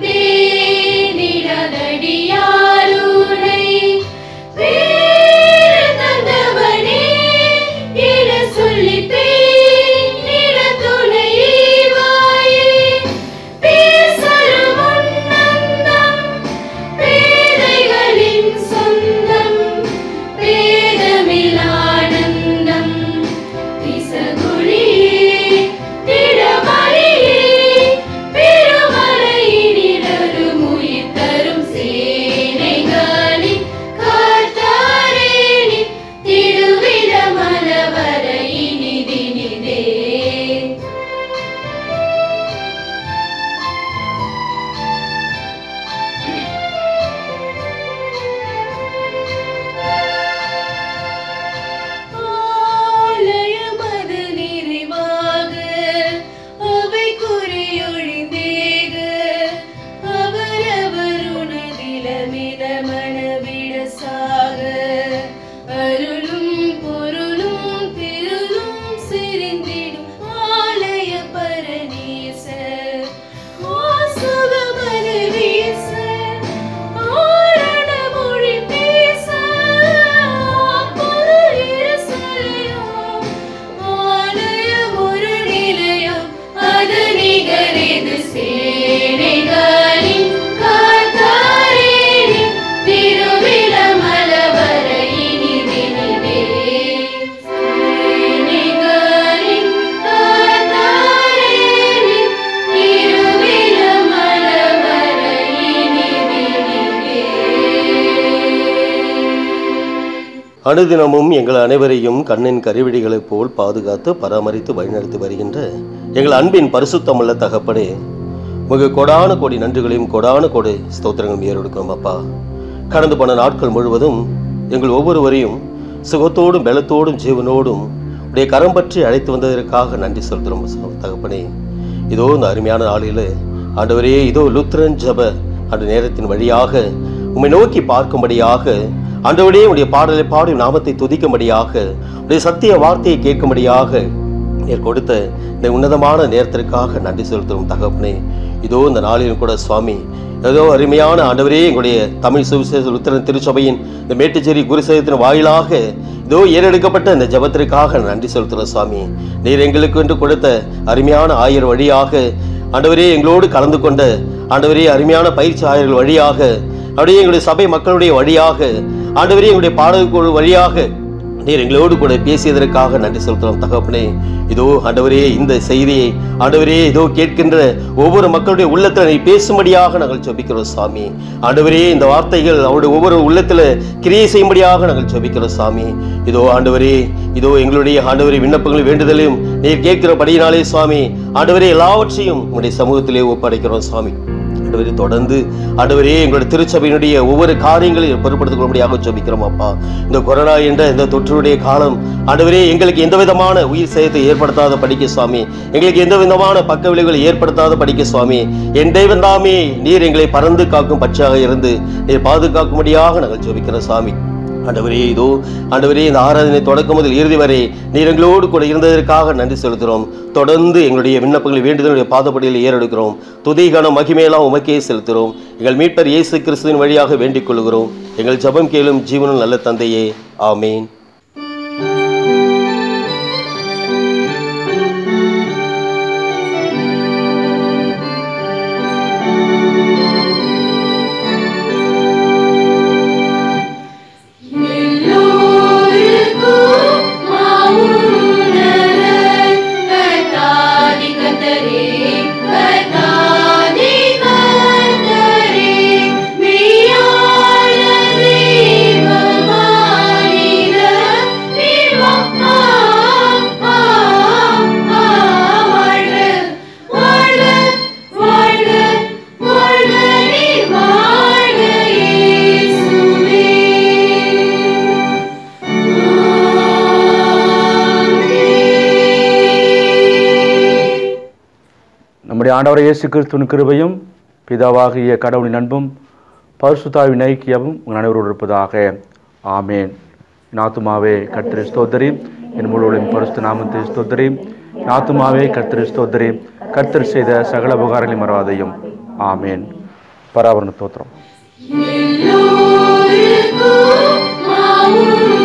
பேரிடதடியாருனை பேர் தந்தவனே என சொல்லி பேரிட துணைவாயே பேசரும் உன்னந்தம் பேதைகளின் சொந்தம் பேதமிலானந்தம் பிசகுழியே திடமறியே பெருமலையினிடரும் உயிர் தரும் சேனைகளின் காத்தாரேனி திருவிழமலவர இனிதினிதே ஆலயமது நிறைவாக அவை குறியொழிந்தேக அவரவர் உனதிலமித மனவிட சாக அருளும் பொருளும் திருளும் சிரிந்திடும் ஆலய பரநேச ஆசுகமது வீச ஆரண மொழி பேச அப்பொருள் இருசலையாம் ஆலயம் ஒரு நிலையம் அது நிகரெது சேனைகளின் காத்தாரேனி திருவிழமலவர இனிதினிதே சேனைகளின் காத்தாரேனி திருவிழமலவர இனிதினிதே அனுதினமும் எங்கள் அனைவரையும் கண்ணின் கருவிடிகளைப் போல் பாதுகாத்து பராமரித்து வழிநடத்தி வருகின்ற எங்கள் அன்பின் பரிசுத்தமுள்ள தகப்பனே மிக கொடான கோடி நன்றிகளையும் கொடான கோடி ஸ்தோத்திரங்களும் ஏறெடுக்கிறோம் அப்பா கடந்து போன நாட்கள் முழுவதும் எங்கள் ஒவ்வொருவரையும் சுகத்தோடும் பலத்தோடும் ஜீவனோடும் உடைய கரம் பற்றி அழைத்து வந்ததற்காக நன்றி செலுத்துகிறோம் ச- தகப்பனே இதோ இந்த அருமையான நாளில் ஆண்டவரே இதோ லுத்ரன் ஜப அந்த நேரத்தின் வழியாக உம்மை நோக்கி பார்க்கும்படியாக ஆண்டவரே உடைய பாடலை பாடி நாமத்தை துதிக்கும்படியாக உடைய சத்திய வார்த்தையை கேட்கும்படியாக நீர் கொடுத்த இந்த உன்னதமான நேரத்திற்காக நன்றி செலுத்தும் தகப்பனே இதோ இந்த நாளிலும் கூட சுவாமி ஏதோ அருமையான ஆண்டவரே எங்களுடைய தமிழ் சுவிசேஷ உத்தரன் திருச்சபையின் இந்த மேட்டுச்சேரி குருசேகத்தின் வாயிலாக இதோ ஏறெடுக்கப்பட்ட இந்த ஜெபத்திற்காக நன்றி செலுத்துகிறோம் சுவாமி நீர் எங்களுக்கு என்று கொடுத்த அருமையான ஆயர் வழியாக ஆண்டவரே எங்களோடு கலந்து கொண்ட ஆண்டவரே அருமையான பயிற்சி ஆயர்கள் வழியாக அப்படியே எங்களுடைய சபை மக்களுடைய வழியாக ஆண்டவரே எங்களுடைய பாடல்குழு வழியாக நீர் எங்களோடு கூட பேசியதற்காக நன்றி செலுத்துகிறோம் தகப்பனே இதோ ஆண்டவரே இந்த செய்தியை ஆண்டவரே இதோ கேட்கின்ற ஒவ்வொரு மக்களுடைய உள்ளத்தில் நீ பேசும்படியாக நாங்கள் ஜெபிக்கிறோம் சாமி ஆண்டவரே இந்த வார்த்தைகள் அவருடைய ஒவ்வொரு உள்ளத்தில் கிரியை செய்யும்படியாக நாங்கள் ஜெபிக்கிறோம் சாமி இதோ ஆண்டவரே இதோ எங்களுடைய ஆண்டவரே விண்ணப்பங்கள் வேண்டுதலையும் நீர் கேட்கிறபடியினாலே சுவாமி ஆண்டவரே எல்லாவற்றையும் உங்களுடைய சமூகத்திலே ஒப்படைக்கிறோம் சுவாமி ஆண்டவரே தொடர்ந்து ஆண்டவரே எங்களுடைய திருச்சபையினுடைய ஒவ்வொரு காரியங்களையும் பொருட்படுத்திக் கொள்ளும்படியாக ஜெபிக்கிறோம் அப்பா இந்த கொரோனா என்ற இந்த தொற்றுடைய காலம் ஆண்டவரே எங்களுக்கு எந்த விதமான உயிர் சேதத்தை ஏற்படுத்தாத படிக்க சுவாமி எங்களுக்கு எந்த விதமான பக்க விளைவுகளை ஏற்படுத்தாத படிக்க சுவாமி என் தெய்வம் தாமே நீர் எங்களை பறந்து காக்கும் பட்சியாக இருந்து நீர் பாதுகாக்கும்படியாக நாங்கள் ஜெபிக்கிறோம் சுவாமி ஆண்டவரே இதோ ஆண்டவரே இந்த ஆராதனை தொடக்கம் முதல் இறுதி வரை நீர் எங்களோடு கூட இருந்ததற்காக நன்றி செலுத்துகிறோம் தொடர்ந்து எங்களுடைய விண்ணப்பங்களை வேண்டுதலுடைய பாதப்படியில் ஏறெடுக்கிறோம் துதிகன மகிமையெல்லாம் உமக்கே செலுத்துகிறோம் எங்கள் மீட்பர் இயேசு கிறிஸ்துவின் வழியாக வேண்டிக் கொள்கிறோம் எங்கள் ஜெபம் கேளும் ஜீவனும் நல்ல தந்தையே ஆமீன் எல்லோருக்கும் மாவுணர கர்த்தாதி கர்த்தரே, கர்த்தாதி கர்த்தரே, மெய்யான தெய்வமானிட தெய்வா, ஆ, ஆ, ஆ, வாழ்க, வாழ்க, வாழ்க, வாழ்க நீர் வாழ்க இயேசுவே. நம்முடைய ஆண்டவர் இயேசு கிறிஸ்துவின் கிருபையும் பிதாவாகிய கடவுளின் அன்பும் பரிசுத்தாவின் ஐக்கியமும் உங்கள் அனைவரோடு இருப்பதாக ஆமேன் நாத்துமாவே கர்த்தரை ஸ்தோத்தரி என் முழுவதும் பரிசுத்த நாமத்தை ஸ்தோத்தரி நாத்துமாவே கர்த்தரை ஸ்தோத்தரி கர்த்தர் செய்த சகல உபகாரங்களை மறவாதையும் ஆமேன் பராவரண தோத்திரம் எல்லோருக்கும் மாவுரு